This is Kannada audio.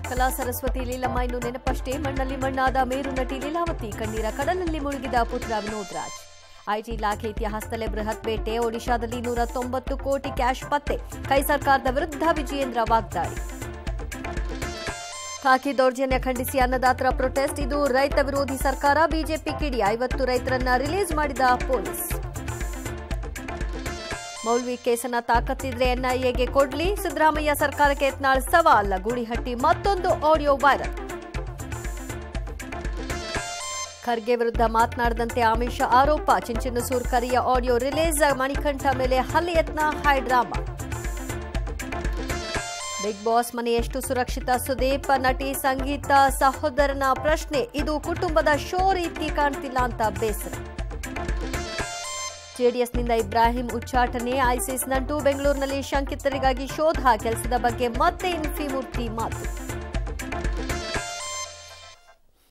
ಕಲಾ ಸರಸ್ವತಿ ಲೀಲಮ್ಮ ಇನ್ನು ನೆನಪಷ್ಟೇ ಮಣ್ಣಲ್ಲಿ ಮಣ್ಣಾದ ಮೇರು ನಟಿ ಲೀಲಾವತಿ ಕಣ್ಣೀರ ಕಡಲಲ್ಲಿ ಮುಳುಗಿದ ಪುತ್ರ ವಿನೋದ್ ರಾಜ್ ಐಟಿ ಇಲಾಖೆ ಇತಿಹಾಸದಲ್ಲೇ ಬೃಹತ್ ಬೇಟೆ ಒಡಿಶಾದಲ್ಲಿ ನೂರ ತೊಂಬತ್ತು ಕೋಟಿ ಕ್ಯಾಶ್ ಪತ್ತೆ ಕೈ ಸರ್ಕಾರದ ವಿರುದ್ಧ ವಿಜಯೇಂದ್ರ ವಾಗ್ದಾಳಿ ಖಾಕಿ ದೌರ್ಜನ್ಯ ಖಂಡಿಸಿ ಅನ್ನದಾತರ ಪ್ರೊಟೆಸ್ಟ್ ಇದು ರೈತ ವಿರೋಧಿ ಸರ್ಕಾರ ಬಿಜೆಪಿ ಕಿಡಿ ಐವತ್ತು ರೈತರನ್ನ ರಿಲೀಸ್ ಮಾಡಿದ ಪೊಲೀಸ್ ಮೌಲ್ವಿ ಕೇಸನ್ನ ತಾಕತ್ತಿದ್ರೆ ಎನ್ಐಎಗೆ ಕೊಡ್ಲಿ ಸಿದ್ದರಾಮಯ್ಯ ಸರ್ಕಾರಕ್ಕೆ ಯತ್ನಾಳ್ ಸವಾಲ್ ಗೂಳಿಹಟ್ಟಿ ಮತ್ತೊಂದು ಆಡಿಯೋ ವೈರಲ್ ಖರ್ಗೆ ವಿರುದ್ಧ ಮಾತನಾಡದಂತೆ ಆಮಿಷ ಆರೋಪ ಚಿಂಚನಸೂರ್ ಕರಿಯ ಆಡಿಯೋ ರಿಲೀಸ್ ಮಣಿಕಂಠ ಮೇಲೆ ಹಲ್ಲೆ ಯತ್ನ ಹೈ ಡ್ರಾಮಾ ಬಿಗ್ ಬಾಸ್ ಮನೆ ಎಷ್ಟು ಸುರಕ್ಷಿತ ಸುದೀಪ್ ನಟಿ ಸಂಗೀತ ಸಹೋದರನ ಪ್ರಶ್ನೆ ಇದು ಕುಟುಂಬದ ಶೋ ರೀತಿ ಕಾಣ್ತಿಲ್ಲ ಅಂತ ಬೇಸರ ಜೆಡಿಎಸ್ನಿಂದ ಇಬ್ರಾಹಿಂ ಉಚ್ಚಾಟನೆ ಐಸಿಸ್ ನಂಟು ಬೆಂಗಳೂರಿನಲ್ಲಿ ಶಂಕಿತರಿಗಾಗಿ ಶೋಧ ಕೆಲಸದ ಬಗ್ಗೆ ಮತ್ತೆ ಇನ್ಫಿ ಮೂರ್ತಿ ಮಾತು